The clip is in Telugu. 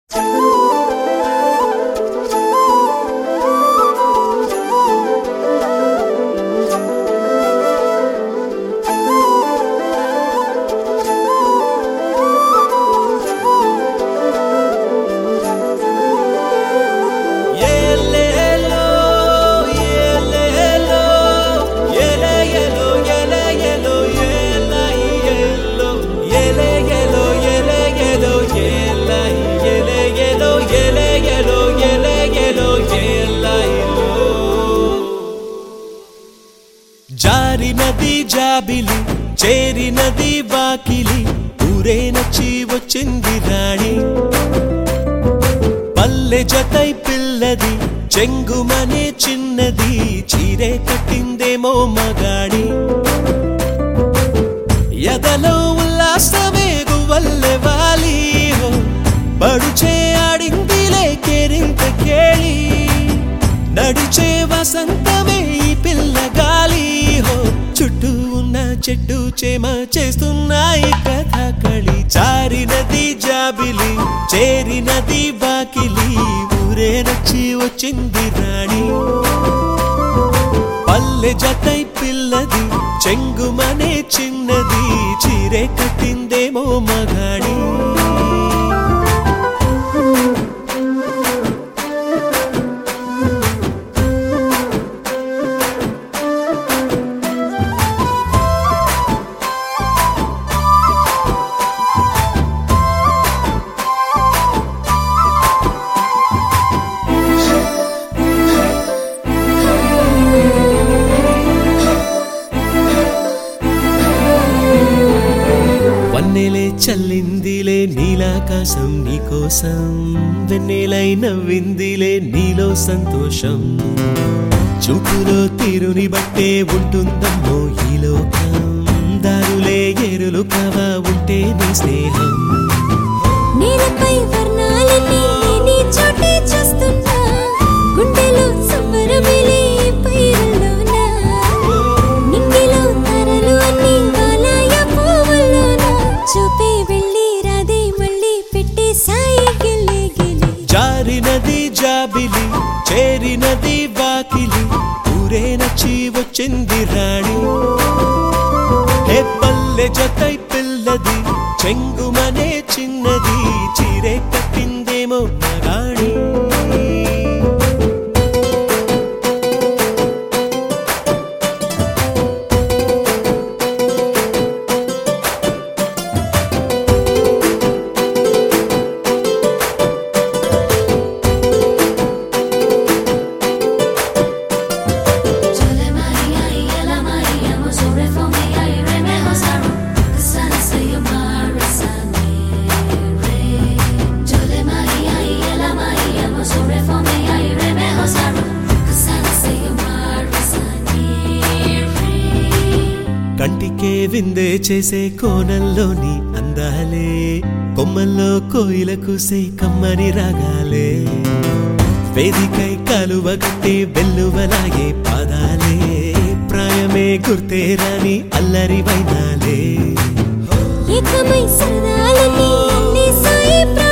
జారినది జాబిలి చేరినది వాకిలి ఊరే నచ్చి వచ్చింది రాణి పల్లె జతై పిల్లది చెంగుమనే చిన్నది చీరే కట్టిందేమో మగాడి ఎదలో ఉల్లాసమే గువల్లె వాలి హో పడుచే ఆడిందిలే కేరింత కేళి నడిచే వసంతమే ఈ పిల్ల గాలి హో చుట్టూ ఉన్న చెట్టు చేమ చేస్తున్నాయి కథ కళి చారినది జాబిలి చేరినది బాకిలి ఊరే నచ్చి వచ్చింది రాణి పల్లె జతై పిల్లది చెంగుమనే చిన్నది చీరే కట్టిందేమో మగాడి వన్నెలే చల్లిందిలే నీలాకాశం నీకోసం వెన్నెలై నవ్విందిలే నీలో సంతోషం చూపులో తీరుని బట్టే ఉంటుందమ్మో ఈ లోకం దారులే ఎరులు కావా ఉంటే నీ స్నేహం నేలపై వర్ణాలన్నీ నీ చోటే చూస్తున్నా గుండెలో సంబరమిలే పైరుల్లోన నింగిలో తరలు అన్ని వాలాయ పువ్వుల్లోన చూపే వెళ్ళి రాదే మళ్ళీ పెట్టే సాయి గిల్లి గిలి జారినది జాబిలి చేరినది వాకిలి ఊరే నచ్చి వచ్చింది రాణి హే పల్లె జతై పిల్లది చెంగుమనే చిన్నది చీరే కట్టిందేమో మగాణి Chole Maria y a la Maria, mo sobre fomea y remejo saro, sana se yo Chole Maria y a la Maria, mo sobre fomea y remejo saro, sana se yo కంటికే విందే చేసే కోణంలోని అందాలే కొమ్మల్లో కోయిల కూసే కమ్మని రాగాలే వేదికై కాలువగట్టే వెల్లువలాగే పాదాలే ప్రాయమే గుర్తే రాని అల్లరి వైనాలే ఏకమై సరదాలని అన్ని సాయి